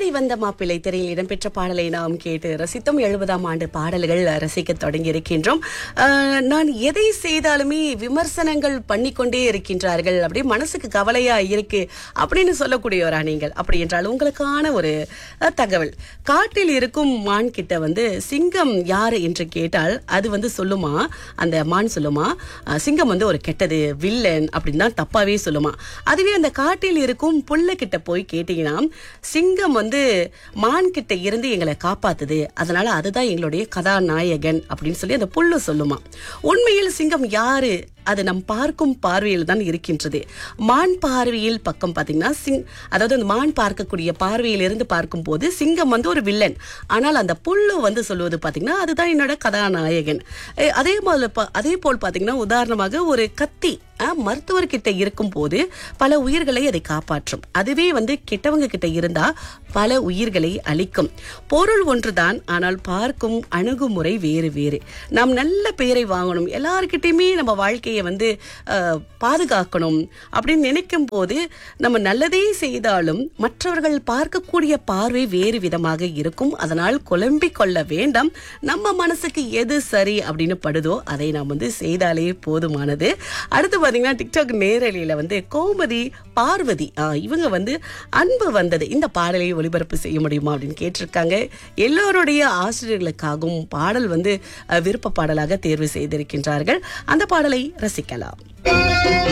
வந்த மாப்பிள்ளை திரையில் இடம்பெற்ற பாடலை நாம் கேட்டு ரசித்தோம் எழுபதாம் ஆண்டு பாடல்கள் ரசிக்க தொடங்கி இருக்கின்றோம் அஹ், நான் எதை செய்தாலுமே விமர்சனங்கள் பண்ணிக்கொண்டே இருக்கின்றார்கள் அப்படியே மனசுக்கு கவலையா இருக்கு அப்படின்னு சொல்லக்கூடியவரா நீங்கள் அப்படி என்றால் உங்களுக்கான ஒரு அஹ், தகவல் காட்டில் இருக்கும் மான் கிட்ட வந்து சிங்கம் யாரு என்று கேட்டால் அது வந்து சொல்லுமா அந்த மான் சொல்லுமா அஹ், சிங்கம் வந்து ஒரு கெட்டது வில்லன் அப்படின்னு தான் தப்பாவே சொல்லுமா அதுவே அந்த காட்டில் இருக்கும் புல்ல கிட்ட போய் கேட்டீங்கன்னா சிங்கம் வந்து மான் கிட்ட இருந்து எங்களை காப்பாத்துது அதனால அதுதான் எங்களுடைய கதாநாயகன் அப்படின்னு சொல்லி அந்த புல்லு சொல்லுமா உண்மையில் சிங்கம் யாரு அது நம் பார்க்கும் பார்வையில் தான் இருக்கின்றது மான் பார்வையில் பக்கம் பாத்தீங்கன்னா சிங் அதாவது அந்த மான் பார்க்கக்கூடிய பார்வையில் இருந்து பார்க்கும்போது சிங்கம் வந்து ஒரு வில்லன் ஆனால் அந்த புல்லு வந்து சொல்லுவது பாத்தீங்கன்னா அதுதான் என்னோட கதாநாயகன் அஹ் அதே மாதிரி ப- அதே போல் பாத்தீங்கன்னா உதாரணமாக ஒரு கத்தி அஹ், மருத்துவர்கிட்ட இருக்கும் போது பல உயிர்களை அதை காப்பாற்றும் அதுவே வந்து கெட்டவங்க கிட்ட இருந்தா பல உயிர்களை அழிக்கும் பொருள் ஒன்றுதான் ஆனால் பார்க்கும் அணுகுமுறை வேறு வேறு நாம் நல்ல பெயரை வாங்கணும் எல்லார்கிட்டயுமே நம்ம வாழ்க்கையை வந்து அஹ், பாதுகாக்கணும் அப்படின்னு நினைக்கும் போது நம்ம நல்லதே செய்தாலும் மற்றவர்கள் பார்க்கக்கூடிய பார்வை வேறு விதமாக இருக்கும் அதனால் குழம்பிக் கொள்ள வேண்டாம் நம்ம மனசுக்கு எது சரி அப்படின்னு படுதோ அதை நாம் வந்து செய்தாலே போதுமானது அடுத்து பாத்தீங்கன்னா டிக்டாக் நேரலையில வந்து கோமதி பார்வதி ஆ, இவங்க வந்து அன்பு வந்தது இந்த பாடலை ஒளிபரப்பு செய்ய முடியுமா அப்படின்னு கேட்டிருக்காங்க எல்லோருடைய ஆசிரியர்களுக்காகவும் பாடல் வந்து அஹ், விருப்ப பாடலாக தேர்வு செய்திருக்கின்றார்கள் அந்த பாடலை ரசிக்கலாம்